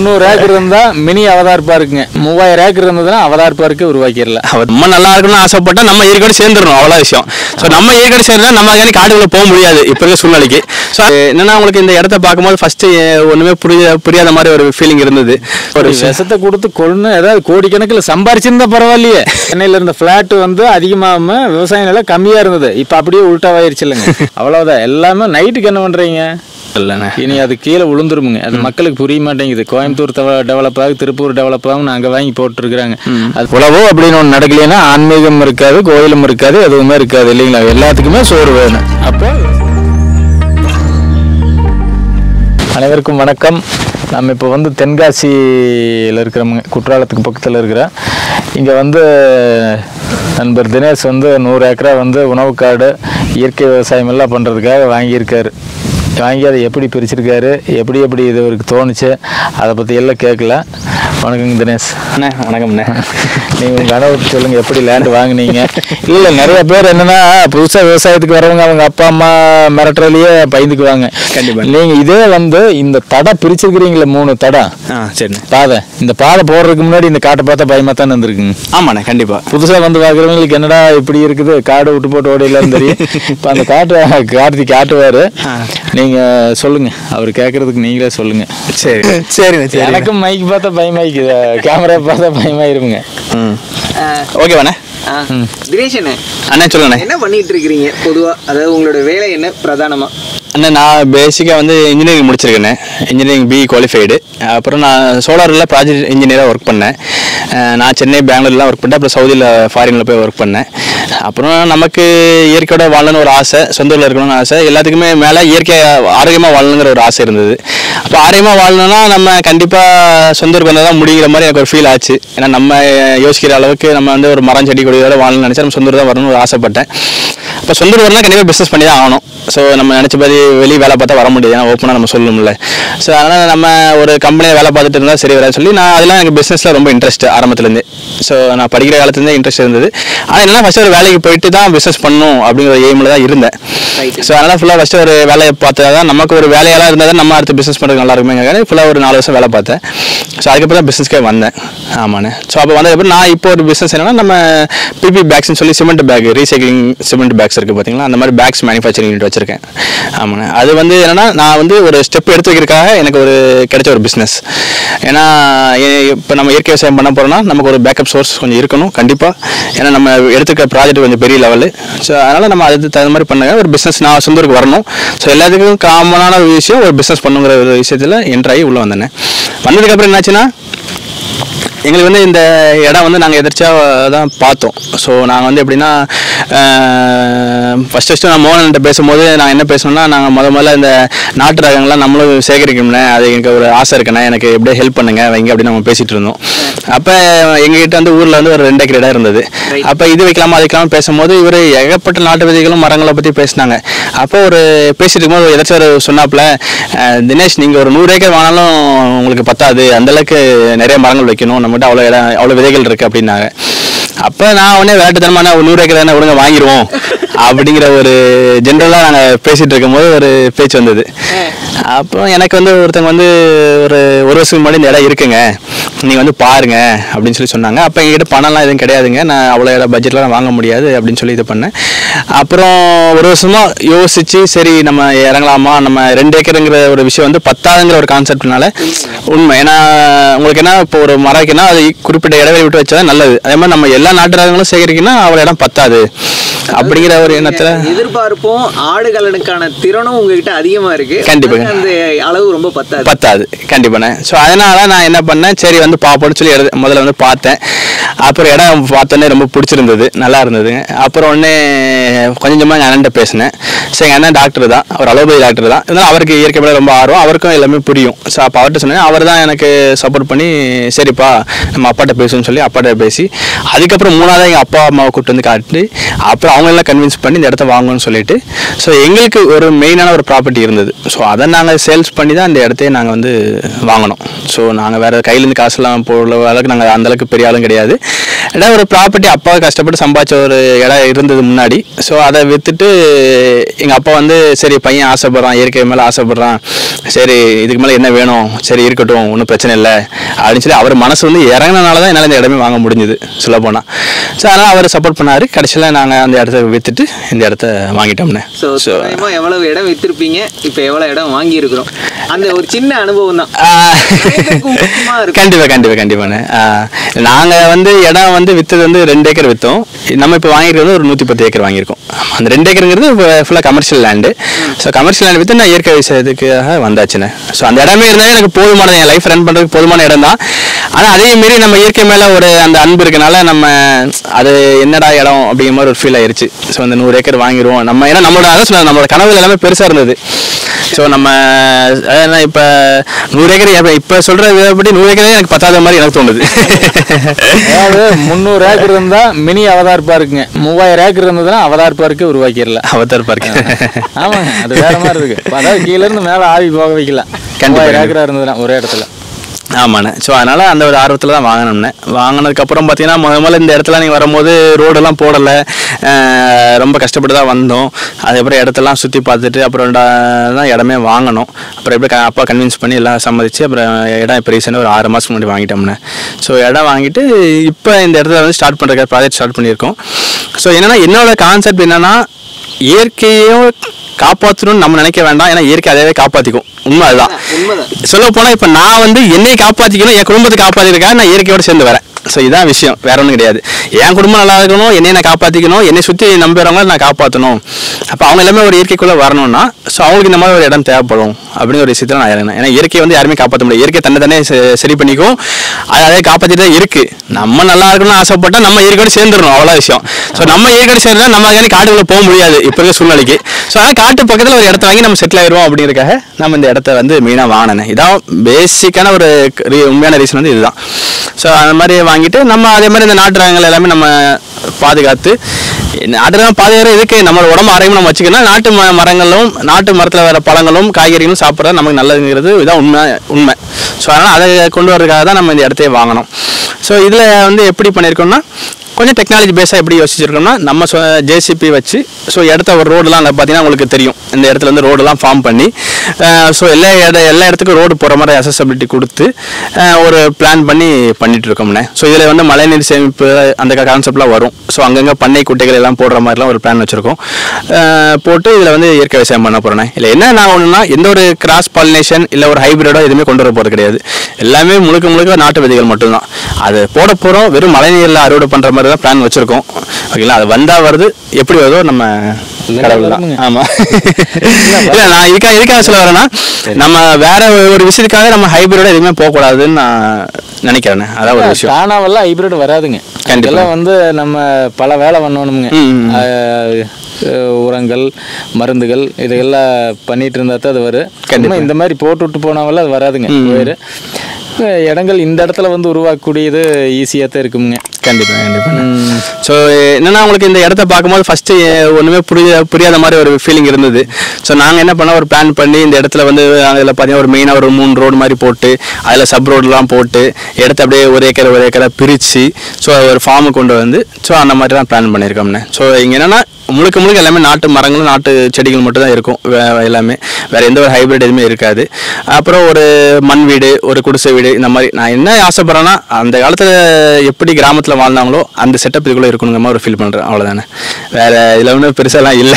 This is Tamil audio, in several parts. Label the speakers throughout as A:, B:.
A: முந்நூறு ஏக்கர் இருந்தா மினி அவதார் பார்க்குங்க மூவாயிரம் ஏக்கர் இருந்ததுன்னா அவதார் பார்க்கு உருவாக்கிடலாம்
B: அவர் நம்ம நல்லா இருக்கணும்னு ஆசைப்பட்டா நம்ம ஏற்காடு சேர்ந்துடணும் அவ்வளோ விஷயம் ஸோ நம்ம ஏற்காடு சேர்ந்தா நம்ம அதுக்காண்டி காட்டுக்குள்ள போக முடியாது இப்போ இருக்க சூழ்நிலைக்கு ஸோ என்னன்னா உங்களுக்கு இந்த இடத்த பார்க்கும்போது ஃபர்ஸ்ட் ஒண்ணுமே புரிய புரியாத மாதிரி ஒரு ஃபீலிங் இருந்தது ஒரு
A: ஒரு
B: விஷயம்
A: விஷத்தை கொடுத்து கொள்ளு ஏதாவது கோடிக்கணக்கில் சம்பாரிச்சிருந்தா பரவாயில்லையே சென்னையில இருந்த ஃபிளாட் வந்து அதிகமாகாம விவசாய நிலம் கம்மியா இருந்தது இப்போ அப்படியே உள்டாவாயிருச்சு இல்லைங்க அவ்வளவுதான் எல்லாமே நைட்டுக்கு என்ன பண்றீங்க
B: இல்லைண்ணே
A: இனி அது கீழே விழுந்துருமுங்க அது மக்களுக்கு புரிய மாட்டேங்குது கோயம்புத்தூர் டெவலப் ஆகும் திருப்பூர் டெவலப் ஆகும் அங்கே வாங்கி போட்டுருக்குறாங்க அது உழவோ அப்படின்னு ஒன்று நடக்கலைன்னா ஆன்மீகம் இருக்காது கோயிலும் இருக்காது எதுவுமே இருக்காது இல்லைங்களா எல்லாத்துக்குமே சோறு வேணும் அப்போ அனைவருக்கும் வணக்கம் நம்ம இப்போ வந்து தென்காசியில் இருக்கிறவங்க குற்றாலத்துக்கு பக்கத்தில் இருக்கிற இங்கே வந்து நண்பர் தினேஷ் வந்து நூறு ஏக்கரா வந்து உணவு காடு இயற்கை விவசாயம் எல்லாம் பண்ணுறதுக்காக வாங்கியிருக்காரு வாங்கி அதை எப்படி பிரிச்சிருக்காரு எப்படி எப்படி இது அவருக்கு தோணுச்சு அதை பற்றி எல்லாம் கேட்கல வணக்கங்க தினேஷ்
B: அண்ணே வணக்கம்ண்ணே
A: நீங்கள் உங்கள் அனுபவத்தை சொல்லுங்கள் எப்படி லேண்ட் வாங்குனீங்க இல்லை நிறைய பேர் என்னன்னா புதுசாக விவசாயத்துக்கு வரவங்க அவங்க அப்பா அம்மா மிரட்டுறதுலையே பயந்துக்குவாங்க
B: கண்டிப்பா.
A: நீங்கள் இதே வந்து இந்த தடை பிரிச்சிருக்கிறீங்களே மூணு தடை
B: ஆ சரிண்ணே
A: பாதை இந்த பாதை போடுறதுக்கு முன்னாடி இந்த காட்டை பார்த்தா பயமாக தானே இருந்திருக்குங்க
B: ஆமாண்ணே கண்டிப்பா
A: புதுசாக வந்து பார்க்குறவங்களுக்கு என்னடா இப்படி இருக்குது காடு விட்டு போட்டு ஓடிடலான்னு தெரியும் இப்போ அந்த காட்டு கார்த்தி காட்டுவார் நீங்கள் சொல்லுங்கள் அவர் கேட்குறதுக்கு நீங்களே சொல்லுங்கள்
B: சரி சரிண்ணே சரி
A: எனக்கும் மைக் பார்த்தா பயமாயிக்குது கேமரா பார்த்தா பயமாயிருங்க
B: ம் ஓகேவாண்ணே
C: ஆ, தினேஷ் அண்ணே
B: அண்ணே சொல்லுண்ணே
C: என்ன பண்ணிட்டு இருக்கிறீங்க பொதுவா அதாவது உங்களோட வேலை என்ன பிரதானமா
B: அண்ணா நான் பேசிக்காக வந்து இன்ஜினியரிங் முடிச்சிருக்கேண்ணே இன்ஜினியரிங் பி குவாலிஃபைடு அப்புறம் நான் சோலாரில் ப்ராஜெக்ட் இன்ஜினியராக ஒர்க் பண்ணேன் அஹ் நான் சென்னை பெங்களூர்லாம் ஒர்க் பண்ணிட்டேன் அப்புறம் சவுதியில் ஃபாரினில் போய் ஒர்க் பண்ணேன் அப்புறம் நமக்கு இயற்கையோட வாழணும்னு ஒரு ஆசை சொந்த ஊரில் இருக்கணும்னு ஆசை எல்லாத்துக்குமே மேலே இயற்கை ஆரோக்கியமாக வாழணுங்கிற ஒரு ஆசை இருந்தது அப்போ ஆரோக்கியமாக வாழணும்னா நம்ம கண்டிப்பாக சொந்த ஊருக்கு வந்தால் தான் முடிகிற மாதிரி எனக்கு ஒரு ஃபீல் ஆச்சு ஏன்னா நம்ம யோசிக்கிற அளவுக்கு நம்ம வந்து ஒரு மரம் செடி கொடியோட வாழணும்னு நினச்சா நம்ம சொந்த ஊர் தான் வரணும்னு ஒரு ஆசைப்பட்டேன் இப்போ சொந்த ஊர் வரலாம் கண்டிப்பாக பிஸ்னஸ் பண்ணி தான் ஆகணும் ஸோ நம்ம நினச்ச மாதிரி வெளியே வேலை பார்த்தா வர முடியாது ஏன்னா ஓப்பனாக நம்ம சொல்லணும்ல ஸோ அதனால் நம்ம ஒரு கம்பெனியில் வேலை பார்த்துட்டு இருந்தால் சரி வராது சொல்லி நான் அதெல்லாம் எனக்கு பிஸ்னஸில் ரொம்ப இன்ட்ரெஸ்ட் ஆரம்பத்துலேருந்து ஸோ நான் படிக்கிற காலத்துலேருந்தே இன்ட்ரெஸ்ட் இருந்தது ஆனால் என்னன்னா ஃபஸ்ட்டு ஒரு வேலைக்கு போயிட்டு தான் பிஸ்னஸ் பண்ணணும் அப்படிங்கிற எய்மில் தான் இருந்தேன்
C: Right.
B: ஸோ அதனால் ஃபுல்லாக ஃபஸ்ட்டு ஒரு வேலையை பார்த்தா தான் நமக்கு ஒரு வேலையெல்லாம் இருந்தால் தான் நம்ம அடுத்து பிஸ்னஸ் பண்ணுறது நல்லா இருக்குமே ஃபுல்லாக ஒரு நாலு வருஷம் வேலை பார்த்தேன் ஸோ அதுக்கப்புறம் தான் பிஸ்னஸ்க்கே வந்தேன் ஆமாண்ணே ஸோ அப்போ வந்ததுக்கப்புறம் நான் இப்போ ஒரு பிஸ்னஸ் என்னன்னா நம்ம பிபி பேக்ஸ்னு சொல்லி cement bag recycling cement bags இருக்குது பார்த்தீங்களா அந்த மாதிரி பேக்ஸ் மேனுஃபேக்சரிங் யூனிட் வச்சிருக்கேன் ஆமாண்ணே அது வந்து என்னன்னா நான் வந்து ஒரு ஸ்டெப் எடுத்து வைக்கிறதுக்காக எனக்கு ஒரு கிடைச்ச ஒரு பிஸ்னஸ் ஏன்னா இப்போ நம்ம இயற்கை விவசாயம் பண்ண போகிறோம்னா நமக்கு ஒரு பேக்கப் சோர்ஸ் கொஞ்சம் இருக்கணும் கண்டிப்பாக ஏன்னா நம்ம எடுத்துக்க ப்ராஜெக்ட் கொஞ்சம் பெரிய லெவலு ஸோ அதனால் நம்ம அதுக்கு தகுந்த மாதிரி பண்ணுங்க ஒரு பிஸ்னஸ் நான் சொந்தூருக்கு வரணும் ஸோ எல்லாத்துக்கும் காமனான ஒரு விஷயம் ஒரு பிஸ்னஸ் பண்ணுங்கிற ஒரு விஷயத்தில் என்ட்ராகி உள்ளே வந்தேன் வந்ததுக்கப்புறம் என்னாச்சுன்னா எங்களுக்கு வந்து இந்த இடம் வந்து நாங்கள் எதிர்த்தா தான் பார்த்தோம் ஸோ நாங்கள் வந்து எப்படின்னா ஃபஸ்ட் ஃபஸ்ட்டு நான் மோகன்கிட்ட பேசும்போது நான் என்ன பேசணும்னா நாங்கள் முத முதல்ல இந்த நாட்டு ரகங்கள்லாம் நம்மளும் சேகரிக்கணும்னே அது எனக்கு ஒரு ஆசை இருக்குண்ணே எனக்கு எப்படியே ஹெல்ப் பண்ணுங்க வைங்க அப்படின்னு நம்ம பேசிகிட்டு இருந்தோம் அப்போ எங்ககிட்ட வந்து ஊரில் வந்து ஒரு ரெண்டு ஏக்கர் இடம் இருந்தது அப்போ இது வைக்கலாமா அது வைக்கலாமா பேசும்போது இவர் ஏகப்பட்ட நாட்டு விதைகளும் மரங்களை பற்றி பேசினாங்க அப்போ ஒரு பேசிட்டு இருக்கும்போது எதாச்சும் ஒரு சொன்னாப்புல அஹ், தினேஷ் நீங்கள் ஒரு நூறு ஏக்கர் வாங்கினாலும் உங்களுக்கு பத்தாது அந்த அளவுக்கு நிறைய மரங்கள் வைக்கணும் நம்மகிட்ட அவ்வளோ இடம் அவ்வளோ விதைகள் இருக்குது அப்படின்னாங்க அப்போ நான் உடனே விளையாட்டுத்தனமான ஒரு நூறு ஏக்கர் தானே விடுங்க வாங்கிடுவோம் அப்படிங்கிற ஒரு ஜென்ரலாக நாங்கள் பேசிகிட்டு இருக்கும்போது ஒரு பேச்சு வந்தது அப்புறம் எனக்கு வந்து ஒருத்தங்க வந்து ஒரு ஒரு வருஷத்துக்கு முன்னாடி இந்த இடம் இருக்குங்க நீங்கள் வந்து பாருங்க அப்படின்னு சொல்லி சொன்னாங்க அப்போ எங்ககிட்ட பணம்லாம் எதுவும் கிடையாதுங்க நான் அவ்வளோ இடம் பட்ஜெட்லாம் வாங்க முடியாது அப்படின்னு சொல்லி இது பண்ணேன் அப்புறம் ஒரு வருஷமா யோசிச்சு சரி நம்ம இறங்கலாமா நம்ம ரெண்டு ஏக்கருங்கிற ஒரு விஷயம் வந்து பத்தாதுங்கிற ஒரு கான்செப்ட்னால உண்மை ஏன்னா உங்களுக்கு என்ன இப்போ ஒரு மரக்குன்னா அது குறிப்பிட்ட இடைவெளி விட்டு வச்சா நல்லது அதே மாதிரி நம்ம எல்லா நாட்டு ரகங்களும் சேகரிக்கணும் அவ்வளோ இடம் பத்தாது அப்படிங்கிற ஒரு எண்ணத்துல
C: எதிர்பார்ப்பும் ஆடுகளனுக்கான திறனும் உங்ககிட்ட அதிகமா இருக்கு
B: கண்டிப்பா.
C: ஆனா அந்த அளவு ரொம்ப பத்தாது
B: பத்தாது கண்டிப்பாண்ணே ஸோ அதனால நான் என்ன பண்ணேன் சரி வந்து பார்ப்போம்னு சொல்லி எடு- முதல்ல வந்து பார்த்தேன் அப்புறம் இடம் பார்த்தோன்னே ரொம்ப பிடிச்சிருந்தது நல்லா இருந்ததுங்க அப்புறம் உடனே கொஞ்சம் கொஞ்சமாக எங்கள் அண்ணன்ட்ட பேசினேன் சரி எங்கள் அண்ணன் டாக்டர் தான் அவர் அலோபதி டாக்டர் தான் இருந்தாலும் அவருக்கு இயற்கை மேல ரொம்ப ஆர்வம் அவருக்கும் எல்லாமே புரியும் ஸோ அப்போ அவர்கிட்ட சொன்னேன் அவர் தான் எனக்கு சப்போர்ட் பண்ணி சரிப்பா நம்ம அப்பாட்ட பேசுன்னு சொல்லி அப்பாட்ட பேசி அதுக்கப்புறம் மூணாவது எங்கள் அப்பா அம்மாவை கூப்பிட்டு வந்து காட்டி அப்புறம் அவங்க எல்லாம் கன்வின்ஸ் பண்ணி இந்த இடத்த வாங்கணும்னு சொல்லிட்டு ஸோ எங்களுக்கு ஒரு மெயினான ஒரு ப்ராப்பர்ட்டி இருந்தது ஸோ அதை நாங்கள் சேல்ஸ் பண்ணி தான் இந்த இடத்தையே நாங்கள் வந்து வாங்கினோம் ஸோ நாங்கள் வேறு கையிலேருந்து காசுலாம் போடுற அளவுக்கு நாங்கள் அந்த அளவுக்கு பெரிய ஆளும் கிடையாது இடம் ஒரு ப்ராப்பர்ட்டி அப்பா கஷ்டப்பட்டு சம்பாதிச்ச ஒரு இடம் இருந்தது முன்னாடி ஸோ அதை விற்றுட்டு எங்கள் அப்பா வந்து சரி பையன் ஆசைப்படுறான் இயற்கை மேலே ஆசைப்படுறான் சரி இதுக்கு மேலே என்ன வேணும் சரி இருக்கட்டும் ஒன்றும் பிரச்சனை இல்லை அப்படின்னு சொல்லி அவர் மனசு வந்து இறங்கினால தான் என்னால் இந்த இடமே வாங்க முடிஞ்சுது சொல்ல போனால் ஸோ அதனால் அவர் சப்போர்ட் பண்ணார் கடைசியில் நாங்கள் அந்த இடத்த விற்றுட்டு இந்த இடத்த வாங்கிட்டோம்னே
C: ஸோ தோராயமா எவ்வளவு இடம் வித்திருப்பீங்க இப்போ எவ்வளவு இடம் வாங்கி இருக்கிறோம் அந்த ஒரு சின்ன அனுபவம் தான் முக்கியமா இருக்கும்.
B: கண்டிப்பா கண்டிப்பா கண்டிப்பாண்ணே நாங்க வந்து இடம் வந்து வித்தது வந்து ரெண்டு ஏக்கர் வித்தோம் நம்ம இப்போ வாங்கியிருக்கிறது ஒரு நூற்றி பத்து ஏக்கர் வாங்கியிருக்கோம் ஆமா, அந்த ரெண்டு ஏக்கருங்கிறது ஃபுல்லாக commercial land so commercial land வித்து நான் இயற்கை விவசாயத்துக்காக வந்தாச்சுண்ணே ஸோ அந்த இடமே இருந்தால் எனக்கு போதுமானது என் லைஃப் ரன் பண்ணுறதுக்கு போதுமான இடம் தான் ஆனால் அதே மாரி நம்ம இயற்கை மேலே ஒரு அந்த அன்பு இருக்கனால நம்ம அது என்னடா இடம் அப்படிங்கிற மாதிரி ஒரு ஃபீல் ஆயிருச்சு ஸோ அந்த நூறு ஏக்கர் வாங்கிடுவோம் நம்ம ஏன்னா நம்மளோட அதான் சொன்னது நம்மளோட கனவு எல்லாமே பெருசாக இருந்தது ஸோ நம்ம அதான் இப்போ நூறு ஏக்கர் இப்ப- இப்ப சொல்ற விதப்படி நூறு ஏக்கரே எனக்கு பத்தாத மாதிரி எனக்கு தோணுது
A: அதாவது முந்நூறு ஏக்கர் இருந்தா மினி அவதார் பார்க்குங்க மூவாயிரம் ஏக்கர் இருந்ததுன்னா அவதார் பார்க்கு உருவாக்கிடலாம்
B: அவதார் பார்க்க
A: ஆமாங்க அது வேற மாதிரி இருக்கு அதாவது கீழ இருந்து மேல ஆவி போக வைக்கலாம்
B: கண்டிப்பா.
A: மூவாயிரம் ஏக்கரா இருந்ததுன்னா ஒரே இடத்துல
B: ஆமாண்ணே ஸோ அதனால அந்த ஒரு ஆர்வத்தில் தான் வாங்கினோம்னே வாங்கினதுக்கப்புறம் பார்த்தீங்கன்னா முத முதல்ல இந்த இடத்துல நீங்கள் வரும்போது ரோடெல்லாம் போடலை அஹ் ரொம்ப கஷ்டப்பட்டு தான் வந்தோம் அதுக்கப்புறம் இடத்தெல்லாம் சுற்றி பார்த்துட்டு அப்புறம் டா- தான் இடமே வாங்கினோம் அப்புறம் எப்படி க- அப்பா கன்வின்ஸ் பண்ணி எல்லாம் சம்மதிச்சு அப்புறம் இடம் இப்போ ரீசெண்டாக ஒரு ஆறு மாதத்துக்கு முன்னாடி வாங்கிட்டோம்னே ஸோ இடம் வாங்கிட்டு இப்போ இந்த இடத்துல வந்து ஸ்டார்ட் பண்ணுறதுக்கு ப்ராஜெக்ட் ஸ்டார்ட் பண்ணியிருக்கோம் ஸோ என்னன்னா என்னோட கான்செப்ட் என்னன்னா இயற்கையும் காப்பாற்றணும்னு நம்ம நினைக்க வேண்டாம் ஏன்னா இயற்கை அதையவே காப்பாற்றிக்கும் உண்மை அதுதான்
C: உண்மைதான்
B: சொல்ல போனா இப்ப நான் வந்து என்னை காப்பாத்திக்கணும் என் குடும்பத்தை காப்பாத்திருக்கேன் நான் இயற்கையோட சேர்ந்து வரேன் ஸோ இதான் விஷயம் வேற ஒன்றும் கிடையாது என் குடும்பம் நல்லா இருக்கணும் என்னை நான் காப்பாத்திக்கணும் என்னை சுற்றி நம்புறவங்கள நான் காப்பாற்றணும் அப்போ அவங்க எல்லாமே ஒரு இயற்கைக்குள்ள வரணும்னா ஸோ அவங்களுக்கு இந்த மாதிரி ஒரு இடம் தேவைப்படும் அப்படிங்கிற ஒரு விஷயத்தில் நான் இறங்கினேன் ஏன்னா இயற்கையை வந்து யாருமே காப்பாற்ற முடியாது இயற்கை தன்னை தானே செ- சரி பண்ணிக்கும் அது அதே காப்பாற்றிட்டு தான் இருக்கு நம்ம நல்லா இருக்கணும்னு ஆசைப்பட்டா நம்ம இயற்கையோட சேர்ந்துடணும் அவ்வளோ விஷயம் ஸோ நம்ம இயற்கையோட சேர்ந்தா நம்ம அதுக்கான காட்டுக்குள்ள போக முடியாது இப்போ இருக்க சூழ்நிலைக்கு ஸோ அதனால் காட்டு பக்கத்தில் ஒரு இடத்த வாங்கி நம்ம செட்டில் ஆயிடுவோம் அப்படிங்கிறதுக்காக நம்ம இந்த இடத்த வந்து மெயினாக வாங்கினேன் இதான் பேசிக்கான ஒரு re- உண்மையான ரீசன் வந்து இதுதான் ஸோ அந்த மாதிரி வாங்கிட்டு நம்ம அதே மாதிரி இந்த நாட்டு ரகங்கள் எல்லாமே நம்ம பாதுகாத்து நாட்டு ரகம் பாதுகாக்கிற இதுக்கு நம்ம உடம்பு ஆரோக்கியம் நம்ம வச்சுக்கணும் நாட்டு ம மரங்களும் நாட்டு மரத்தில் வர பழங்களும் காய்கறிகளும் சாப்பிட்றது நமக்கு நல்லதுங்கிறது இதான் உண்மை உண்மை ஸோ அதனால் அதை கொண்டு வரதுக்காக தான் நம்ம இந்த இடத்தையே வாங்கினோம் ஸோ இதில் வந்து எப்படி பண்ணியிருக்கோம்னா கொஞ்சம் டெக்னாலஜி பேஸாக எப்படி யோசிச்சிருக்கோம்னா நம்ம ஜேசிபி வச்சு ஸோ இடத்த ஒரு ரோடெலாம் பார்த்தீங்கன்னா உங்களுக்கு தெரியும் இந்த இடத்துல இருந்து ரோடெல்லாம் ஃபார்ம் பண்ணி ஸோ எல்லா இட எல்லா இடத்துக்கும் ரோடு போகிற மாதிரி அசசபிலிட்டி கொடுத்து அஹ், ஒரு பிளான் பண்ணி பண்ணிட்டு இருக்கோம்னே ஸோ இதில் வந்து மழைநீர் சேமிப்பு அந்த கான்செப்ட்லாம் வரும் ஸோ அங்கங்கே பண்ணை குட்டைகள் எல்லாம் போடுற மாதிரிலாம் ஒரு பிளான் வச்சுருக்கோம் போட்டு இதில் வந்து இயற்கை விவசாயம் பண்ண போகிறேன் இல்லை என்ன நான் ஒன்றுனா எந்த ஒரு கிராஸ் பாலினேஷன் இல்லை ஒரு ஹைபிரிடோ எதுவுமே கொண்டு வர போகிறது கிடையாது எல்லாமே முழுக்க முழுக்க நாட்டு விதைகள் மட்டும்தான் அது போட போகிறோம் வெறும் மழை நீரில் அறுவடை பண்ணுற மாதிரி தான் பிளான் வச்சுருக்கோம் ஓகேங்களா அது வந்தால் வருது எப்படி வருதோ நம்ம கடவுள் தான்
A: வருமுங்க.
B: ஆமாம் இல்லை நான் இதுக்காக இதுக்காக சொல்ல வரேன்னா நம்ம வேற ஒரு விஷயத்துக்காக நம்ம ஹைபிரிடோ எதுவுமே போகக்கூடாதுன்னு நான் நினைக்கிறேன் அதான் ஒரு விஷயம்
A: தானாவெல்லாம் ஹைபிரிட் வராதுங்க
B: கண்டிப்பா.
A: இதெல்லாம் வந்து நம்ம பல வேலை பண்ணணுங்க
B: ம், ம்.
A: அஹ், அஹ், உரங்கள் மருந்துகள் இதெல்லாம் பண்ணிட்டு இருந்தா தான் அது வரும்
B: கண்டிப்பா.
A: சும்மா இந்த மாதிரி போட்டு விட்டு போனாவெல்லாம் அது வராதுங்க
B: ம்.
A: வேறு அஹ், இடங்கள் இந்த இடத்துல வந்து உருவாக்கக்கூடியது ஈஸியாக தான் இருக்குங்க
B: கண்டிப்பாக கண்டிப்பாக
A: ம்.
B: ஸோ என்னன்னா உங்களுக்கு இந்த இடத்த பார்க்கும்போது ஃபஸ்ட்டு ஒன்றுமே புரிய புரியாத மாதிரி ஒரு ஃபீலிங் இருந்தது ஸோ நாங்கள் என்ன பண்ணோம் ஒரு பிளான் பண்ணி இந்த இடத்துல வந்து அதில் பார்த்தீங்கன்னா ஒரு மெயினாக ஒரு மூணு ரோடு மாதிரி போட்டு அதில் சப் ரோடுலாம் போட்டு இடத்த அப்படியே ஒரு ஏக்கர் ஒரு ஏக்கராக பிரித்து ஸோ ஒரு ஃபார்மு கொண்டு வந்து ஸோ அந்த மாதிரி தான் பிளான் பண்ணியிருக்கோம்னே ஸோ இங்கே என்னன்னா முழுக்க முழுக்க எல்லாமே நாட்டு மரங்களும் நாட்டு செடிகள் மட்டும் தான் இருக்கும் வே- எல்லாமே வேற எந்த ஒரு ஹைபிரிட் எதுவுமே இருக்காது அப்புறம் ஒரு மண் வீடு ஒரு குடிசை வீடு இந்த மாதிரி நான் என்ன ஆசைப்படுறேன்னா அந்த காலத்தில் எப்படி கிராமத்தில் வாழ்ந்தாங்களோ அந்த செட்டப் இதுக்குள்ளே இருக்கணுங்கிற மாதிரி ஒரு ஃபீல் பண்ணுறேன் அவ்வளோதானே வேற இதில் ஒன்றும் பெருசாலாம் இல்லை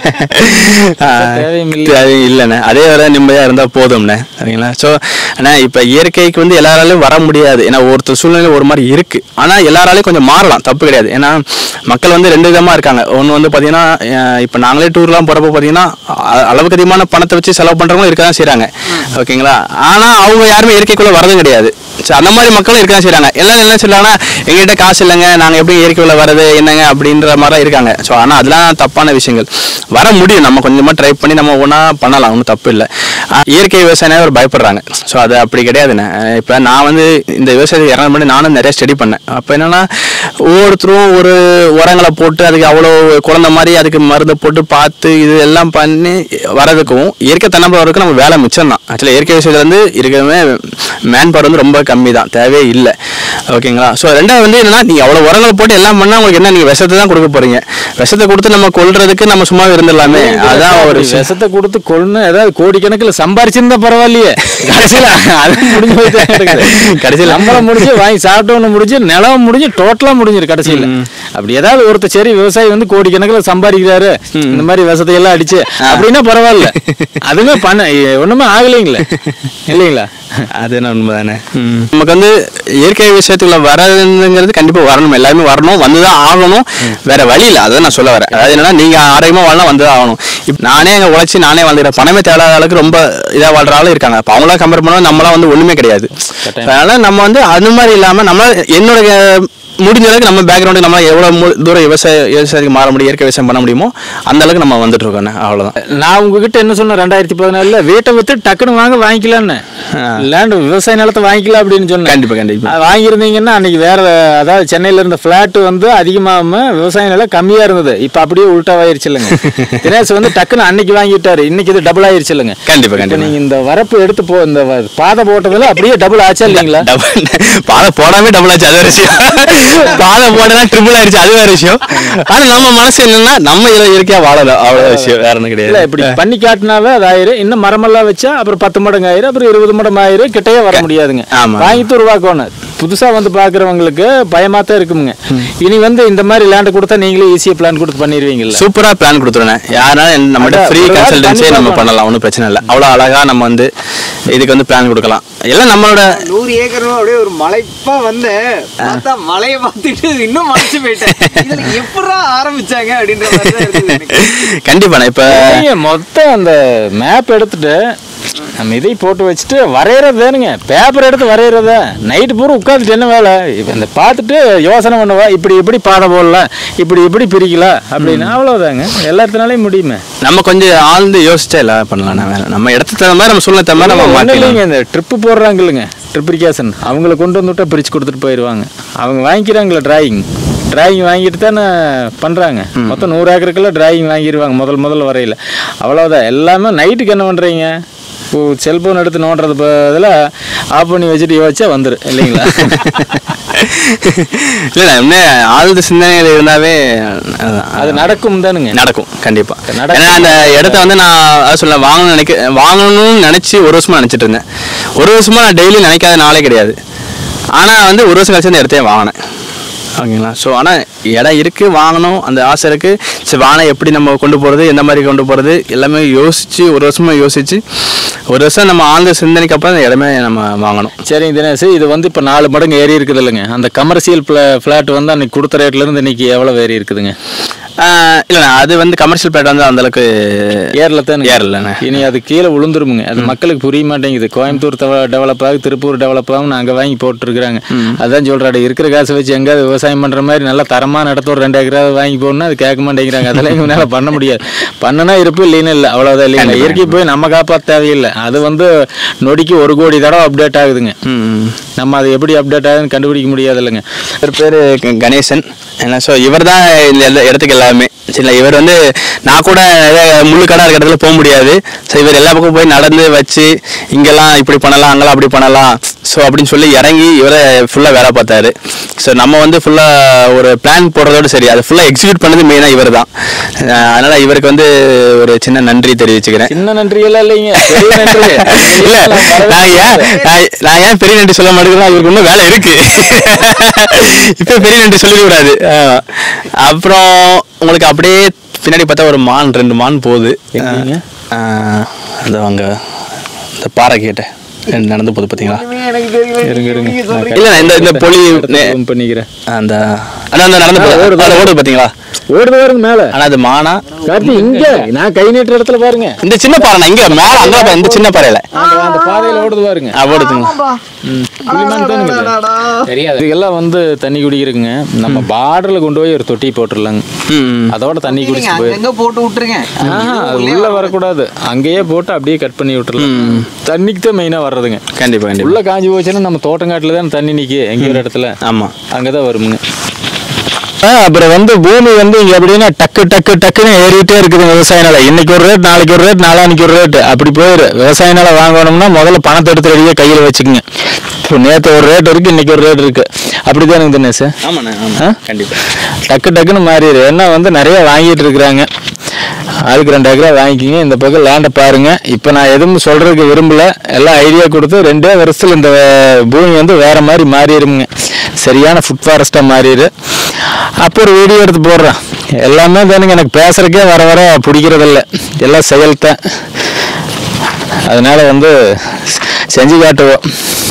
A: தேவையும் இல்லை.
B: தேவையும் இல்லைண்ணே அதே வர நிம்மதியாக இருந்தால் போதும்ண்ணே சரிங்களா ஸோ ஆனால் இப்போ இயற்கைக்கு வந்து எல்லாராலையும் வர முடியாது ஏன்னா ஒருத்தர் சூழ்நிலை ஒரு மாதிரி இருக்குது ஆனால் எல்லாராலையும் கொஞ்சம் மாறலாம் தப்பு கிடையாது ஏன்னா மக்கள் வந்து ரெண்டு விதமாக இருக்காங்க ஒன்று வந்து பார்த்தீங்கன்னா இப்போ நாங்களே டூர்லாம் போகிறப்ப பார்த்தீங்கன்னா அ- அளவுக்கு அதிகமான பணத்தை வச்சு செலவு பண்ணுறவங்களும் இருக்க தான் செய்கிறாங்க ஓகேங்களா ஆனால் அவங்க யாருமே இயற்கைக்குள்ளே வரதும் கிடையாது ஸோ அந்த மாதிரி மக்களும் இருக்க தான் செய்கிறாங்க எல்லாரும் என்ன சொல்றாங்கன்னா எங்ககிட்ட காசு இல்லைங்க நாங்கள் எப்படி இயற்கைக்குள்ள வர்றது என்னங்க அப்படின்ற மாதிரி இருக்காங்க ஸோ ஆனால் அதெல்லாம் தப்பான விஷயங்கள் வர முடியும் நம்ம கொஞ்சமாக ட்ரை பண்ணி நம்ம ஒன்றா பண்ணலாம் ஒன்றும் தப்பு இல்லை இயற்கை விவசாயம் ஒரு பயப்படுறாங்க ஸோ அது அப்படி கிடையாதுண்ணே இப்போ நான் வந்து இந்த விவசாயத்துக்கு இறங்க பண்ணி நானும் நிறைய ஸ்டடி பண்ணேன் அப்போ என்னன்னா ஒவ்வொருத்தரும் ஒரு உரங்களை போட்டு அதுக்கு அவ்வளோ குழந்த மாதிரி அதுக்கு மருந்து போட்டு பார்த்து இது எல்லாம் பண்ணி வரதுக்கும் இயற்கை தன்னம்பரம் வரதுக்கும் நம்ம வேலை மிச்சம் தான் ஆக்சுவலாக இயற்கை விவசாயத்தில் வந்து இருக்கவே மேன் பவர் வந்து ரொம்ப கம்மி தான் தேவையே இல்லை ஓகேங்களா ஸோ ரெண்டாவது வந்து என்னன்னா நீங்க அவ்வளோ உரங்கள் போட்டு எல்லாம் பண்ணா உங்களுக்கு என்ன நீங்க விஷத்தை தான் கொடுக்க போறீங்க விஷத்தை கொடுத்து நம்ம கொல்றதுக்கு நம்ம சும்மா இருந்துடலாமே அதான் ஒரு
A: அப்படி
B: விஷயம்.
A: விஷத்தை கொடுத்து கொள்ளு ஏதாவது கோடிக்கணக்கில் சம்பாரிச்சிருந்தா பரவாயில்லையே கடைசியில் அது முடிஞ்சு போயிட்டு
B: கடைசியில-
A: கடைசியில் நம்மளும் முடிஞ்சு வாங்கி சாப்பிட்டவனு முடிஞ்சு நிலம் முடிஞ்சு டோட்டலாக முடிஞ்சிரு கடைசியில் அப்படி ஏதாவது ஒருத்தர் சரி விவசாயி வந்து கோடிக்கணக்கில் சம்பாதிக்கிறாரு இந்த மாதிரி விஷத்தை எல்லாம் அடிச்சு அப்படின்னா பரவாயில்ல அதுவுமே பண்ண ஒண்ணுமே ஆகலைங்களே இல்லைங்களா
B: அது என்ன உண்மைதானே நமக்கு வந்து இயற்கை விஷயத்துக்குள்ள வரதுங்கிறது கண்டிப்பா வரணும் எல்லாருமே வரணும் வந்துதான் ஆகணும் வேற வழி இல்லை அதான் நான் சொல்ல வரேன் அதாவது என்னன்னா நீங்க ஆரோக்கியமா வாழலாம் வந்துதான் ஆகணும் இப்போ நானே அங்க உழைச்சி நானே வாழ்ந்துக்கிறேன் பணமே தேவையில்லாத அளவுக்கு ரொம்ப இதா வாழ்ற ஆளும் இருக்காங்க அப்போ அவங்களா கம்பேர் பண்ணா நம்மளாம் வந்து ஒண்ணுமே கிடையாது அதனால நம்ம வந்து அது மாதிரி இல்லாம நம்ம என்னோட முடிஞ்ச அளவுக்கு நம்ம பேக்ரவுண்டு நம்ம எவ்வளவு மு- தூரம் விவசாய விவசாயத்துக்கு மாற முடியும் இயற்கை விவசாயம் பண்ண முடியுமோ அந்த அளவுக்கு நம்ம வந்துட்டு இருக்கோம் அவ்வளவுதான்
A: நான் உங்ககிட்ட என்ன சொன்னேன் ரெண்டாயிரத்தி பதினாலுல வீட்டை வித்து டக்குன்னு வாங்க வாங்கிக்கலான்னு லேண்ட் விவசாய நிலத்தை வாங்கிக்கலாம் அப்படின்னு சொன்னேன்
B: கண்டிப்பா கண்டிப்பா
A: அது வாங்கியிருந்தீங்கன்னா அன்னைக்கு வேற அதாவது சென்னையில இருந்த பிளாட் வந்து அதிகமாகாம விவசாய நிலம் கம்மியா இருந்தது இப்ப அப்படியே உல்டாவாயிருச்சு இல்லைங்க தினேஷ் வந்து டக்குன்னு அன்னைக்கு வாங்கிட்டாரு இன்னைக்கு இது டபுள் ஆயிருச்சு இல்லைங்க
B: கண்டிப்பா
A: இப்ப
B: கண்டிப்பா
A: நீங்க இந்த வரப்பு எடுத்து போ இந்த வ- பாதை போட்டதுல அப்படியே டபுள் ஆச்சா இல்லைங்களா
B: டபுள் பாதை போடாமே டபுள் ஆச்சு அது வேற விஷயம் பாதை போடனா ட்ரிபிள் ஆயிடுச்சு அது வேற விஷயம் ஆனா நம்ம மனசு என்னன்னா நம்ம இதுல இயற்கையா வாழலாம் அவ்வளவு விஷயம் வேற ஒண்ணும்
A: இல்ல
B: கிடையாது
A: இப்படி பண்ணி காட்டினாவே அது ஆயிரும் இன்னும் மரமெல்லாம் வச்சா அப்புறம் பத்து மடங்கு ஆயிரும் அப்புறம் இருபது மடம் ஆயிரும் கிட்டயே வர முடியாதுங்க
B: ஆமா.
A: வாங்கி உருவாக்கணும் புதுசா வந்து பாக்குறவங்களுக்கு பயமா தான் இருக்குங்க இனி வந்து இந்த மாதிரி லேண்ட் கொடுத்தா நீங்களே ஈஸியா பிளான் கொடுத்து பண்ணிடுவீங்கல்ல
B: சூப்பரா பிளான் கொடுத்துருவேன் யாருனாலும் நம்மகிட்ட
A: அதான்,
B: ஃப்ரீ
A: ஒரு வாரம்
B: கன்சல்டன்சியே
A: பண்ணி
B: நம்ம
A: பார்க்கலாம்.
B: பண்ணலாம் ஒன்றும் பிரச்சனை இல்லை அவ்வளோ அழகா நம்ம வந்து இதுக்கு வந்து பிளான் கொடுக்கலாம் எல்லாம் நம்மளோட
C: நூறு ஏக்கரும் அப்படியே ஒரு மலைப்பா வந்தேன் பார்த்தா மலையை பார்த்துட்டு இன்னும் மலைச்சு போயிட்டேன் இதுல எப்படா ஆரம்பிச்சாங்க அப்படின்ற மாதிரி தான் இருக்குது எனக்கு.
B: கண்டிப்பா நான் இப்ப
A: நீங்க மொத்தம் அந்த மேப் எடுத்துட்டு நம்ம இதை போட்டு வச்சுட்டு வரைகிறது தானுங்க பேப்பர் எடுத்து வரைகிறதா நைட்டு பூரா உட்காந்துட்டு என்ன வேலை இப்போ இந்த பார்த்துட்டு யோசனை பண்ணுவா இப்படி இப்படி பாதை போடலாம் இப்படி இப்படி பிரிக்கலாம் அப்படின்னு அவ்வளோதாங்க எல்லாத்தினாலையும் முடியுமே
B: நம்ம கொஞ்சம் ஆழ்ந்து யோசிச்சா எல்லாம் பண்ணலாம் நான் வேற நம்ம இடத்துக்கு தகுந்த மாதிரி நம்ம சூழ்நிலை தகுந்த மாதிரி நம்ம
A: ஒண்ணும்
B: மாற்றிக்கலாம்
A: இல்லைங்க இந்த ட்ரிப்பு போடுறாங்க இல்லைங்க ட்ரிப்ரிகேஷன் அவங்கள கொண்டு வந்துட்டா பிரிச்சு கொடுத்துட்டு போயிடுவாங்க அவங்க வாங்கிக்கிறாங்களே டிராயிங் டிராயிங் வாங்கிட்டு தானே பண்ணுறாங்க மொத்தம் நூறு ஏக்கருக்கெல்லாம் டிராயிங் வாங்கிடுவாங்க முதல் முதல்ல வரையில் அவ்வளோதான் எல்லாமே நைட்டுக்கு என்ன பண்ணுறீங்க இப்போ செல்ஃபோன் எடுத்து நோண்டுறது பதிலாக ஆஃப் பண்ணி வச்சுட்டு யோசிச்சா வந்துடும் இல்லைங்களா
B: இல்லை என்ன ஆழ்ந்த சிந்தனைகள் இருந்தாவே அதான்.
A: அது நடக்கும் தானுங்க
B: நடக்கும் கண்டிப்பா
A: நடக்கும்.
B: ஏன்னா அந்த இடத்த வந்து நான் அதான் சொல்ல வாங்கணும்னு நினைக்க வாங்கணும்னு நினைச்சு ஒரு வருஷமா நினைச்சிட்டு இருந்தேன் ஒரு வருஷமா நான் டெய்லி நினைக்காத நாளே கிடையாது ஆனா வந்து ஒரு வருஷம் கழிச்சு அந்த இடத்தையே வாங்கினேன் ஓகேங்களா ஸோ ஆனால் இடம் இருக்கு வாங்கணும் அந்த ஆசை இருக்கு சரி வானம் எப்படி நம்ம கொண்டு போறது எந்த மாதிரி கொண்டு போறது எல்லாமே யோசிச்சு ஒரு வருஷமா யோசிச்சு ஒரு வருஷம் நம்ம ஆழ்ந்த சிந்தனைக்கு அப்புறம் அந்த இடமே நம்ம வாங்கணும்
A: சரிங்க தினேஷ் இது வந்து இப்போ நாலு மடங்கு ஏறி இருக்குது இல்லைங்க அந்த கமர்ஷியல் ஃப்ளாட் வந்து அன்னைக்கு கொடுத்த ரேட்லேருந்து இன்னைக்கு எவ்வளோ ஏறி இருக்குதுங்க
B: ஆஹ் இல்லைண்ணா அது வந்து கமர்ஷியல் பிளேட் வந்து அந்த அளவுக்கு
A: ஏறல தானே
B: ஏறலண்ணே.
A: இனி அது கீழே விழுந்துருமுங்க அது மக்களுக்கு புரிய மாட்டேங்குது கோயம்புத்தூர் டெவலப் ஆகும் திருப்பூர் டெவலப் ஆகும் அங்கே வாங்கி போட்டுருக்குறாங்க அதான் சொல்றாரு இருக்கிற காசை வச்சு எங்காவது விவசாயம் பண்ற மாதிரி நல்லா தரமான இடத்த ஒரு ரெண்டு ஏக்கராவது வாங்கி போடணும்னா அது கேட்க மாட்டேங்கிறாங்க அதெல்லாம் இவங்களால பண்ண முடியாது பண்ணனா இருப்பு இல்லைன்னு இல்லை அவ்வளோதான் இல்லைங்க இயற்கை போய் நம்ம காப்பாற்ற தேவையில்லை அது வந்து நொடிக்கு ஒரு கோடி தடவை அப்டேட் ஆகுதுங்க
B: ம்
A: நம்ம அது எப்படி அப்டேட் ஆகுதுன்னு கண்டுபிடிக்க முடியாது இல்லைங்க
B: இவர் பேர் கணேசன் ஏன்னா ஸோ இவர் தான் இந்த எல்லா இடத்துக்கு எல்லாமே சரிங்களா இவர் வந்து நான் கூட நிறைய முள்ளு கடை இருக்கிற இடத்துல போக முடியாது ஸோ இவர் எல்லா பக்கம் போய் நடந்து வச்சு இங்கெல்லாம் இப்படி பண்ணலாம் அங்கெல்லாம் அப்படி பண்ணலாம் ஸோ அப்படின்னு சொல்லி இறங்கி இவரை ஃபுல்லாக வேலை பார்த்தாரு ஸோ நம்ம வந்து ஃபுல்லாக ஒரு பிளான் போடுறதோடு சரி அதை ஃபுல்லாக எக்ஸிக்யூட் பண்ணது மெயினாக இவர் தான் அதனால் இவருக்கு வந்து ஒரு சின்ன நன்றி தெரிவிச்சுக்கிறேன்
A: சின்ன நன்றி எல்லாம் இல்லைங்க பெரிய நன்றி
B: இல்ல நான் ஏன் நான் நான் ஏன் பெரிய நன்றி சொல்ல மாட்டேங்கிறேன் இவருக்கு இன்னும் வேலை இருக்கு இப்ப பெரிய நன்றி சொல்லிடக்கூடாது ஆமா. அப்புறம் உங்களுக்கு அப்படியே பின்னாடி பார்த்தா ஒரு மான் ரெண்டு மான் போகுது
A: எங்கேங்க?
B: ஆஹ், அந்த அங்க இந்த பாறை கேட்ட நடந்து போகுது பாத்தீங்களா
C: எனக்கு தெரியல
A: இருங்க இருங்க
C: நீங்க
A: நான்
C: சொல்றீங்க.
B: இல்ல இந்த இந்த பொலி
A: அடுத்து zoom பண்ணிக்கிறேன்
B: அந்த அதான் அந்த நடந்து போகுது
A: ஓடுது.
B: அதுல ஓடுது பாத்தீங்களா
A: ஓடுது பாருங்க மேல
B: ஆனா அது மானா
A: கார்த்தி இங்க நான் கை நீட்டுற இடத்துல பாருங்க
B: இந்த சின்ன பாறை இங்க மேல அங்க பாரு, இந்த சின்ன பாறையில
A: அந்த அந்த பாதையில ஓடுது பாருங்க
B: ஆ, ஓடுதுங்க
C: ஆமாப்பா.
A: ம். புலிமான் தானுங்க இது.
C: அடாடாடாடா.
A: தெரியாது இதுக்கெல்லாம் வந்து தண்ணி குடிக்கிறதுங்க நம்ம பார்டர்ல கொண்டு போய் ஒரு தொட்டி போட்டுடலாங்க
B: ம்
A: அதோட தண்ணி
C: நீங்க
A: குடிச்சு போய்
C: அங்கங்க போட்டு விட்டுருங்க
A: ஆஹா, அது உள்ள வரக்கூடாது அங்கேயே போட்டு அப்படியே கட் பண்ணி விட்டுறலாம் தண்ணிக்கு தான் மெயினா வர்றதுங்க
B: கண்டிப்பா கண்டிப்பா
A: உள்ள காஞ்சி போச்சுன்னா நம்ம தோட்டங்காட்டுல தான் தண்ணி நிக்கி எங்க ஒரு இடத்துல
B: ஆமா
A: அங்கதான் வருமுங்க அப்புறம் வந்து பூமி வந்து இங்க எப்படின்னா டக்கு டக்கு டக்குன்னு ஏறிட்டே இருக்குது விவசாய நிலம் இன்னைக்கு ஒரு ரேட் நாளைக்கு ஒரு ரேட் நாளானிக்கு ஒரு ரேட் அப்படி போயிரு விவசாய நிலம் வாங்கணும்னா முதல்ல பணத்தை எடுத்து ரெடியாக கையில் வச்சுக்கோங்க இப்போ நேற்று ஒரு ரேட் இருக்கு இன்னைக்கு ஒரு ரேட் இருக்கு அப்படிதான் எனக்கு தினேஷ்
B: ஆமாண்ணே
A: ஆ?
B: ஆமாம் கண்டிப்பாக
A: டக்கு டக்குன்னு மாறிடு ஏன்னா வந்து நிறைய வாங்கிட்டு இருக்கிறாங்க அதுக்கு ரெண்டு ஏக்கரா வாங்கிக்கிங்க இந்த பக்கம் லேண்டை பாருங்க இப்போ நான் எதுவும் சொல்றதுக்கு விரும்பல எல்லாம் ஐடியா கொடுத்து ரெண்டே வருஷத்துல இந்த வே- பூமி வந்து வேற மாதிரி மாறிடுமுங்க சரியான ஃபுட் ஃபாரஸ்ட்டாக மாறிடு அப்போ ஒரு வீடியோ எடுத்து போடுறேன் எல்லாமே தானுங்க எனக்கு பேசுறதுக்கே வர வர பிடிக்கிறதில்ல எல்லாம் செயல்தான் அதனால வந்து செஞ்சு காட்டுவோம்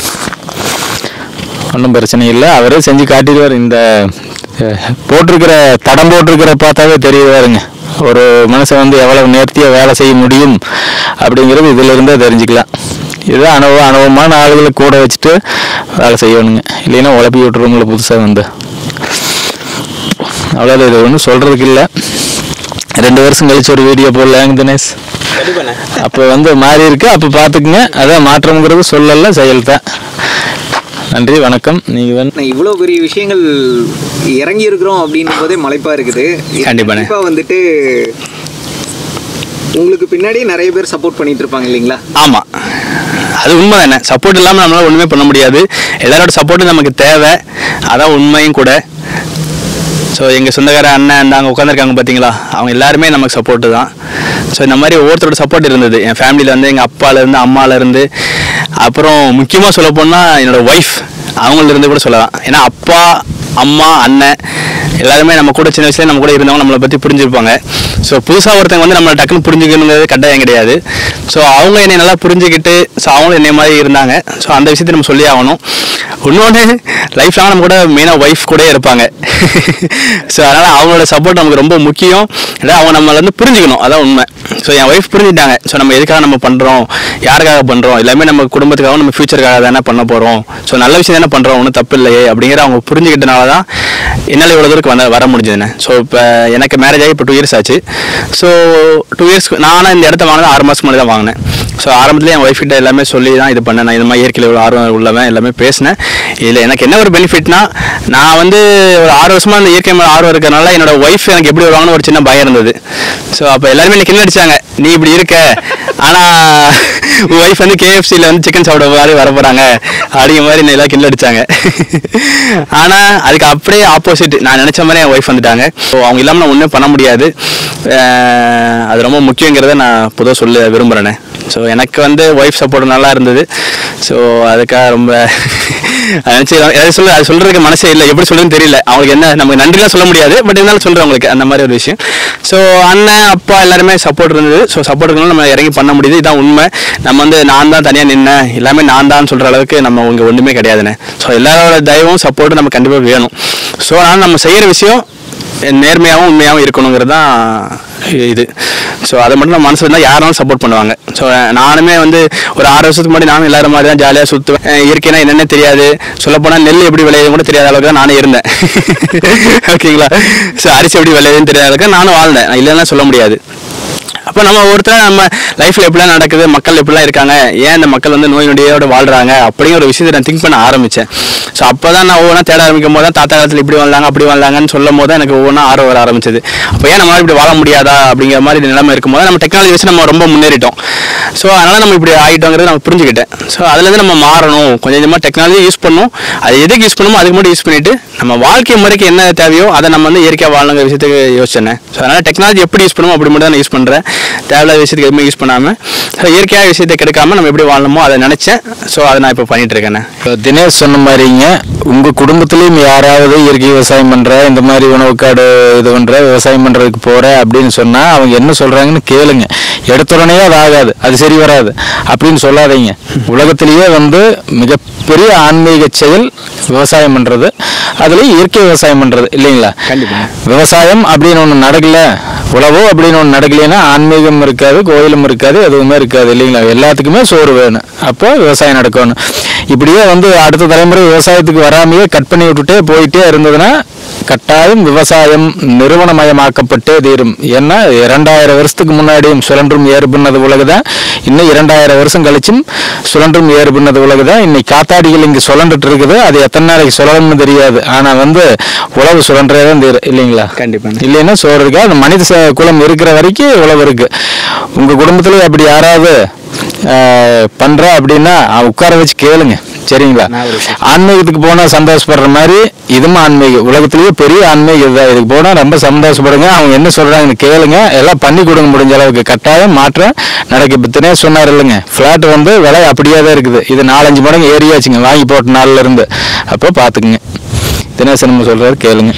A: ஒன்றும் பிரச்சனை இல்லை அவரே செஞ்சு காட்டிடுவார் இந்த அஹ், போட்டிருக்கிற தடம் போட்டிருக்கிற பார்த்தாவே தெரியுவாருங்க ஒரு மனுஷன் வந்து எவ்வளவு நேர்த்தியாக வேலை செய்ய முடியும் அப்படிங்கிறது இதுல இருந்தே தெரிஞ்சுக்கலாம் இதுதான் அனுபவம் அனுபவமான ஆளுகளை கூட வச்சுட்டு வேலை செய்யணுங்க இல்லைன்னா உழப்பி விட்டுருவங்கள புதுசாக வந்து அவ்வளோதான் இது ஒன்றும் சொல்கிறதுக்கு இல்லை ரெண்டு வருஷம் கழிச்சு ஒரு வீடியோ போடலாங்க தினேஷ்
B: கண்டிப்பாண்ணே
A: அப்போ வந்து மாறி இருக்கு அப்போ பார்த்துக்குங்க அதான் மாற்றம்ங்கிறது சொல்லல செயல் தான் நன்றி வணக்கம் நீங்கள் வந்து
C: நான் இவ்வளோ பெரிய விஷயங்கள் இறங்கி இருக்கிறோம் அப்படின்னும் போதே மலைப்பா இருக்குது இது
B: கண்டிப்பாண்ணே.
C: கண்டிப்பா வந்துட்டு உங்களுக்கு பின்னாடி நிறைய பேர் சப்போர்ட் பண்ணிட்டு இருப்பாங்க இல்லைங்களா
B: ஆமாம் அது உண்மை தானே சப்போர்ட் இல்லாமல் நம்மளால ஒன்றுமே பண்ண முடியாது எல்லாரோட சப்போர்ட்டும் நமக்கு தேவை அதான் உண்மையும் கூட ஸோ எங்கள் சொந்தக்கார அண்ணன் அந்த அங்கே உட்காந்துருக்காங்க பார்த்தீங்களா அவங்க எல்லாருமே நமக்கு சப்போர்ட்டு தான் ஸோ இந்த மாதிரி ஒவ்வொருத்தரோட சப்போர்ட் இருந்தது என் ஃபேமிலியில் வந்து எங்கள் அப்பாலேருந்து அம்மாலேருந்து அப்புறம் முக்கியமாக சொல்ல போனால் என்னோட ஒய்ஃப் அவங்களிருந்து கூட சொல்லலாம் ஏன்னா அப்பா அம்மா அண்ணன் எல்லாருமே நம்ம கூட சின்ன வயசுல நம்ம கூட இருந்தவங்க நம்மளை பற்றி புரிஞ்சிருப்பாங்க ஸோ புதுசாக ஒருத்தங்க வந்து நம்மளை டக்குன்னு புரிஞ்சுக்கணுங்கிறது கட்டாயம் கிடையாது ஸோ அவங்க என்னை நல்லா புரிஞ்சுக்கிட்டு ஸோ அவங்களும் என்னை மாதிரி இருந்தாங்க ஸோ அந்த விஷயத்தை நம்ம சொல்லி ஆகணும் இன்னொன்று லைஃப் லாங் நம்ம கூட மெயினாக ஒய்ஃப் கூட இருப்பாங்க ஸோ அதனால் அவங்களோட சப்போர்ட் நமக்கு ரொம்ப முக்கியம் இல்லை அவங்க நம்மளை வந்து புரிஞ்சுக்கணும் அதான் உண்மை ஸோ என் ஒய்ஃப் புரிஞ்சுட்டாங்க ஸோ நம்ம எதுக்காக நம்ம பண்ணுறோம் யாருக்காக பண்ணுறோம் எல்லாமே நம்ம குடும்பத்துக்காகவும் நம்ம ஃபியூச்சருக்காக தானே பண்ண போகிறோம் ஸோ நல்ல விஷயம் தானே பண்ணுறோம் ஒன்றும் தப்பு இல்லையே அப்படிங்கிற அவங்க புரிஞ்சுக்கிட்டனால தான் என்னால் இவ்வளோ தூரத்துக்கு வந்த வர முடிஞ்சதுண்ணே ஸோ இப்போ எனக்கு மேரேஜ் ஆகி இப்போ டூ இயர்ஸ் ஆச்சு ஸோ டூ இயர்ஸ் நானும் இந்த இடத்த வாங்கினது ஆறு மாதம் முன்னாடி தான் வாங்கினேன் ஸோ ஆரம்பத்தில் என் ஒய்ஃப் கிட்ட எல்லாமே சொல்லி தான் இது பண்ணேன் நான் இந்த மாதிரி இயற்கையில் இவ்வளோ ஆர்வம் உள்ளவன் எல்லாமே பேசினேன் இதில் எனக்கு என்ன ஒரு பெனிஃபிட்னா நான் வந்து ஒரு ஆறு வருஷமாக அந்த இயற்கை மேலே ஆர்வம் இருக்கிறனால என்னோட ஒய்ஃப் எனக்கு எப்படி வருவாங்கன்னு ஒரு சின்ன பயம் இருந்தது ஸோ அப்போ எல்லாருமே எனக்கு கிண்டல் அடிச்சாங்க நீ இப்படி இருக்க ஆனால் உன் ஒய்ஃப் வந்து கேஎஃப்சியில் வந்து சிக்கன் சாப்பிட மாதிரி வர போகிறாங்க அப்படிங்கிற மாதிரி என்னை எல்லாம் கிண்டல் அடிச்சாங்க ஆனால் அதுக்கு அப்படியே ஆப்போசிட் நான் நினச்ச மாதிரி என் ஒய்ஃப் வந்துட்டாங்க ஸோ அவங்க இல்லாமல் நான் ஒன்றும் பண்ண முடியாது அஹ் அது ரொம்ப முக்கியங்கிறத நான் பொதுவாக சொல்ல விரும்புகிறேனே ஸோ எனக்கு வந்து ஒய்ஃப் சப்போர்ட் நல்லா இருந்தது ஸோ அதுக்காக ரொம்ப நினச்சி எதாவது சொல்ல அது சொல்கிறதுக்கு மனசே இல்லை எப்படி சொல்றதுன்னு தெரியல அவங்களுக்கு என்ன நமக்கு நன்றிலாம் சொல்ல முடியாது பட் இருந்தாலும் சொல்கிறேன் உங்களுக்கு அந்த மாதிரி ஒரு விஷயம் ஸோ அண்ணன் அப்பா எல்லாருமே சப்போர்ட் இருந்தது ஸோ சப்போர்ட் இருக்கணும் நம்ம இறங்கி பண்ண முடியுது இதான் உண்மை நம்ம வந்து நான் தான் தனியாக நின்னேன் எல்லாமே நான் தான் சொல்கிற அளவுக்கு நம்ம இங்கே ஒன்றுமே கிடையாதுண்ணே ஸோ எல்லாரோட தயவும் சப்போர்ட்டும் நம்ம கண்டிப்பாக வேணும் ஸோ ஆனால் நம்ம செய்கிற விஷயம் நேர்மையாகவும் உண்மையாகவும் இருக்கணுங்கிறது தான் இது ஸோ அதை மட்டும் நம்ம மனசு இருந்தால் யாராலும் சப்போர்ட் பண்ணுவாங்க ஸோ நானுமே வந்து ஒரு ஆறு வருஷத்துக்கு முன்னாடி நானும் எல்லாரும் மாதிரி தான் ஜாலியாக சுற்றுவேன் அஹ் இயற்கைனா என்னென்ன தெரியாது சொல்லப்போனால் நெல் எப்படி விளையுது கூட தெரியாத அளவுக்கு தான் நானே இருந்தேன் ஓகேங்களா ஸோ அரிசி எப்படி விளையுதுன்னு தெரியாத அளவுக்கு நானும் வாழ்ந்தேன் நான் இல்லைன்னா சொல்ல முடியாது அப்போ நம்ம ஒருத்தர் நம்ம லைஃப்பில் எப்படிலாம் நடக்குது மக்கள் எப்படிலாம் இருக்காங்க ஏன் இந்த மக்கள் வந்து நோய் நொடியோட வாழ்றாங்க அப்படிங்கிற ஒரு விஷயத்தை நான் திங்க் பண்ண ஆரம்பித்தேன் ஸோ அப்போ தான் நான் ஒவ்வொன்றா தேட ஆரம்பிக்கும் போது தான் தாத்தா காலத்தில் இப்படி வாழ்ந்தாங்க அப்படி வாழ்ந்தாங்கன்னு சொல்லும் போது தான் எனக்கு ஒவ்வொன்றா ஆர்வம் வர ஆரம்பிச்சது அப்போ ஏன் நம்மளால இப்படி வாழ முடியாதா அப்படிங்கிற மாதிரி நிலைமை இருக்கும்போது நம்ம டெக்னாலஜி வச்சு நம்ம ரொம்ப முன்னேறிட்டோம் ஸோ அதனால் நம்ம இப்படி ஆகிட்டோங்கிறத நான் புரிஞ்சுக்கிட்டேன் ஸோ அதுலேருந்து நம்ம மாறணும் கொஞ்சம் கொஞ்சமாக டெக்னாலஜி யூஸ் பண்ணணும் அது எதுக்கு யூஸ் பண்ணணுமோ அதுக்கு மட்டும் யூஸ் பண்ணிட்டு நம்ம வாழ்க்கை முறைக்கு என்ன தேவையோ அதை நம்ம வந்து இயற்கையாக வாழணுங்கிற விஷயத்துக்கு யோசிச்சேன் ஸோ அதனால் டெக்னாலஜி எப்படி யூஸ் பண்ணணும் அப்படி மட்டும் தான் நான் யூஸ் பண்ணுறேன் தேவையில்லாத விஷயத்துக்கு எதுவுமே யூஸ் பண்ணாமல் ஸோ இயற்கையாக விஷயத்தை கெடுக்காம நம்ம எப்படி வாழணுமோ அதை நினச்சேன் ஸோ அதை நான் இப்போ பண்ணிட்டு இருக்கேன்
A: இப்போ தினேஷ் சொன்ன மாதிரிங்க உங்க குடும்பத்திலயும் யாராவது இயற்கை விவசாயம் பண்ற இந்த மாதிரி உணவுக்காடு இது பண்ற விவசாயம் பண்றதுக்கு போற அப்படின்னு சொன்னா அவங்க என்ன சொல்றாங்கன்னு கேளுங்க எடுத்த உடனே அது ஆகாது அது சரி வராது அப்படின்னு சொல்லாதீங்க உலகத்திலேயே வந்து மிகப்பெரிய ஆன்மீக செயல் விவசாயம் பண்றது அதுல இயற்கை விவசாயம் பண்றது இல்லைங்களா
B: கண்டிப்பா.
A: விவசாயம் அப்படின்னு ஒன்று நடக்கல உழவோ அப்படின்னு ஒன்று நடக்கலைன்னா ஆன்மீகம் இருக்காது கோயிலும் இருக்காது எதுவுமே இருக்காது இல்லைங்களா எல்லாத்துக்குமே சோறு வேணும் அப்போ விவசாயம் நடக்கணும் இப்படியே வந்து அடுத்த தலைமுறை விவசாயத்துக்கு வராமையே கட் பண்ணி விட்டுட்டே போயிட்டே இருந்ததுன்னா கட்டாயம் விவசாயம் நிறுவனமயமாக்கப்பட்டே தீரும் ஏன்னா இரண்டாயிரம் வருஷத்துக்கு முன்னாடியும் சுழன்றும் ஏறு பின்னது உலகுதான் இன்னும் இரண்டாயிரம் வருஷம் கழிச்சும் சுழன்றும் ஏறு பின்னது உலகுதான் இன்னைக்கு காத்தாடிகள் இங்க சுழண்டுட்டு இருக்குது அது எத்தனை நாளைக்கு சுழலும்னு தெரியாது ஆனா வந்து உழவு சுழன்றே தான் தீரும் இல்லைங்களா
B: கண்டிப்பா.
A: இல்லைன்னா சோறு இருக்கா அந்த மனித ச- குலம் இருக்கிற வரைக்கும் உழவு இருக்கு உங்க குடும்பத்துல அப்படி யாராவது ஆஹ், பண்றா அப்படின்னா அஹ், உட்கார வச்சு கேளுங்க சரிங்களா
B: நான் ஒரு விஷயம்
A: ஆன்மீகத்துக்கு போனா சந்தோஷப்படுற மாதிரி இதுவும் ஆன்மீகம் உலகத்திலேயே பெரிய ஆன்மீகம் இதுதான் இதுக்கு போனா ரொம்ப சந்தோஷப்படுங்க அவங்க என்ன சொல்றாங்கன்னு கேளுங்க எல்லாம் பண்ணி கொடுங்க முடிஞ்ச அளவுக்கு கட்டாயம் மாற்றம் நடக்கு இப்போ தினேஷ் சொன்னார் இல்லைங்க ஃப்ளாட் வந்து விலை அப்படியே தான் இருக்குது இது நாலஞ்சு மடங்கு ஏறியாச்சுங்க வாங்கி போட்ட நாள்ல இருந்து அப்போ பார்த்துக்குங்க தினேஷ் நம்ம சொல்றாரு கேளுங்க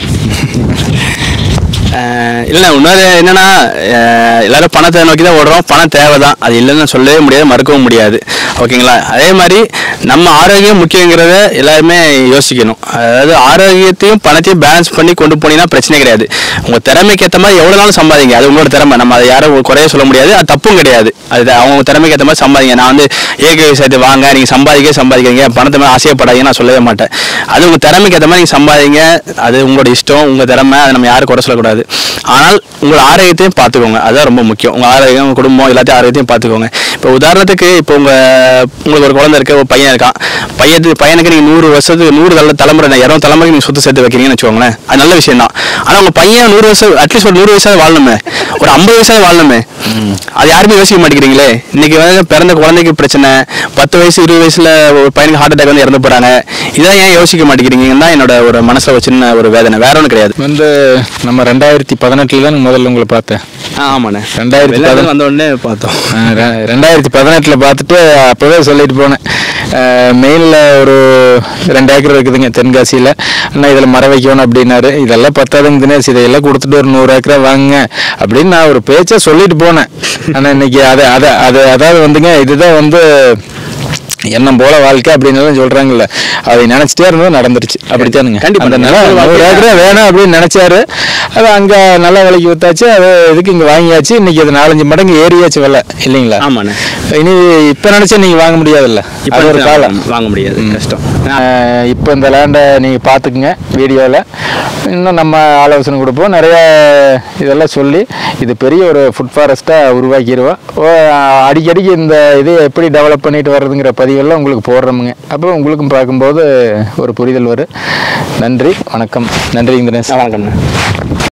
B: ஆஹ் இல்ல இன்னொரு என்னன்னா ஆஹ் எல்லாரும் பணத்தை நோக்கி தான் ஓடுறோம் பணம் தேவை தான் அது இல்லைன்னு சொல்லவே முடியாது மறுக்கவும் முடியாது ஓகேங்களா அதே மாதிரி நம்ம ஆரோக்கியம் முக்கியங்கிறத எல்லாருமே யோசிக்கணும் அதாவது ஆரோக்கியத்தையும் பணத்தையும் பேலன்ஸ் பண்ணி கொண்டு போனீங்கன்னா பிரச்சனை கிடையாது உங்க திறமைக்கு ஏற்ற மாதிரி எவ்வளோ நாளும் சம்பாதிங்க அது உங்களோட திறமை நம்ம அதை யாரும் குறைய சொல்ல முடியாது அது தப்பும் கிடையாது அது அவங்க திறமைக்கு ஏற்ற மாதிரி சம்பாதிங்க நான் வந்து ஏக விவசாயத்தை வாங்க நீங்க சம்பாதிக்க சம்பாதிக்கிறீங்க பணத்தை மேலே ஆசையப்படாதீங்க நான் சொல்லவே மாட்டேன் அது உங்க திறமைக்கு ஏற்ற மாதிரி நீங்க சம்பாதிங்க அது உங்களோட இஷ்டம் உங்க திறமை அதை நம்ம யாரும் குறை சொல்லக்கூடாது ஆனால் உங்களோட ஆரோக்கியத்தையும் பார்த்துக்கோங்க அதுதான் ரொம்ப முக்கியம் உங்க ஆரோக்கியம் உங்க குடும்பம் எல்லாத்தையும் ஆரோக்கியத்தையும் பார்த்துக்கோங்க இப்போ உதாரணத்துக்கு இப்போ உங்க உங்களுக்கு ஒரு குழந்தை இருக்கு ஒரு பையன் இருக்கான் பையனுக்கு பையனுக்கு நீங்க நூறு வருஷத்துக்கு நூறு தலை தலைமுறை இரநூறு தலைமுறைக்கு நீங்க சொத்து சேர்த்து வைக்கிறீங்கன்னு வச்சுக்கோங்களேன் அது நல்ல விஷயம் தான் ஆனா உங்க பையன் நூறு வருஷம் அட்லீஸ்ட் ஒரு நூறு வயசாவது வாழணுமே ஒரு ஐம்பது வயசாவது வாழணுமே அது யாருமே யோசிக்க மாட்டேங்கிறீங்களே இன்னைக்கு வந்து பிறந்த குழந்தைக்கு பிரச்சனை பத்து வயசு இருபது வயசுல ஒரு பையனுக்கு ஹார்ட் அட்டாக் வந்து இறந்து போறாங்க இதெல்லாம் ஏன் யோசிக்க மாட்டேங்கிறீங்கன்னு தான் என்னோட ஒரு மனசுல ஒரு சின்ன ஒரு வேதனை வேற ஒன்றும் கிடையாது
A: வந்து நம்ம ரெண்டாயிரத்தி பதினெட்டுல தான் முதல்ல உங்களை பார்த்தேன்
B: ஆ, ஆமாண்ணே
A: ரெண்டாயிரத்தி
B: வெளிநாட்டுல வந்த உடனே பார்த்தோம்
A: ஆ, ரெ- ரெண்டாயிரத்தி பதினெட்டுல பார்த்துட்டு அப்போவே சொல்லிட்டு போனேன் மெயினில் ஒரு ரெண்டு ஏக்கர் இருக்குதுங்க தென்காசியில் அண்ணா இதில் மரம் வைக்கணும் அப்படின்னாரு இதெல்லாம் பத்தாதுங்க தினேஷ் இதையெல்லாம் கொடுத்துட்டு ஒரு நூறு ஏக்கரா வாங்குங்க அப்படின்னு நான் ஒரு பேச்சை சொல்லிட்டு போனேன் ஆனால் இன்னைக்கு அதை அதை அது அதாவது வந்துங்க இதுதான் வந்து எண்ணம் போல வாழ்க்கை அப்படின்னு எல்லாம் சொல்றாங்கல்ல அதை நினைச்சிட்டே இருந்தது நடந்துருச்சு அப்படித்தானுங்க
B: கண்டிப்பா.
A: அந்த நிலம்
B: நினைச்சது
A: நூறு
B: வாழ்க்கை.
A: ஏக்கரா வேணும் அப்படின்னு நினைச்சாரு அது அங்க நல்ல விலைக்கு வித்தாச்சு அது இதுக்கு இங்க வாங்கியாச்சு இன்னைக்கு அது நாலஞ்சு மடங்கு ஏறியாச்சு விலை இல்லைங்களா
B: ஆமாண்ணே
A: இனி இப்ப நினைச்சா நீங்க வாங்க முடியாதுல்ல
B: இப்போ
A: அது ஒரு காலம்
B: வாங்க முடியாது கஷ்டம்
A: அஹ் இப்போ இந்த லேண்டை நீங்கள் பார்த்துக்குங்க வீடியோவில் இன்னும் நம்ம ஆலோசனை கொடுப்போம் நிறைய இதெல்லாம் சொல்லி இது பெரிய ஒரு ஃபுட் ஃபாரஸ்ட்டாக உருவாக்கிடுவோம் ஓ, அடிக்கடிக்கு இந்த இது எப்படி டெவலப் பண்ணிட்டு வர்றதுங்கிற பதிவெல்லாம் உங்களுக்கு போடுறோமுங்க அப்போ உங்களுக்கும் பார்க்கும்போது ஒரு புரிதல் வரும் நன்றி வணக்கம் நன்றி தினேஷ்
B: வணக்கம்ண்ணே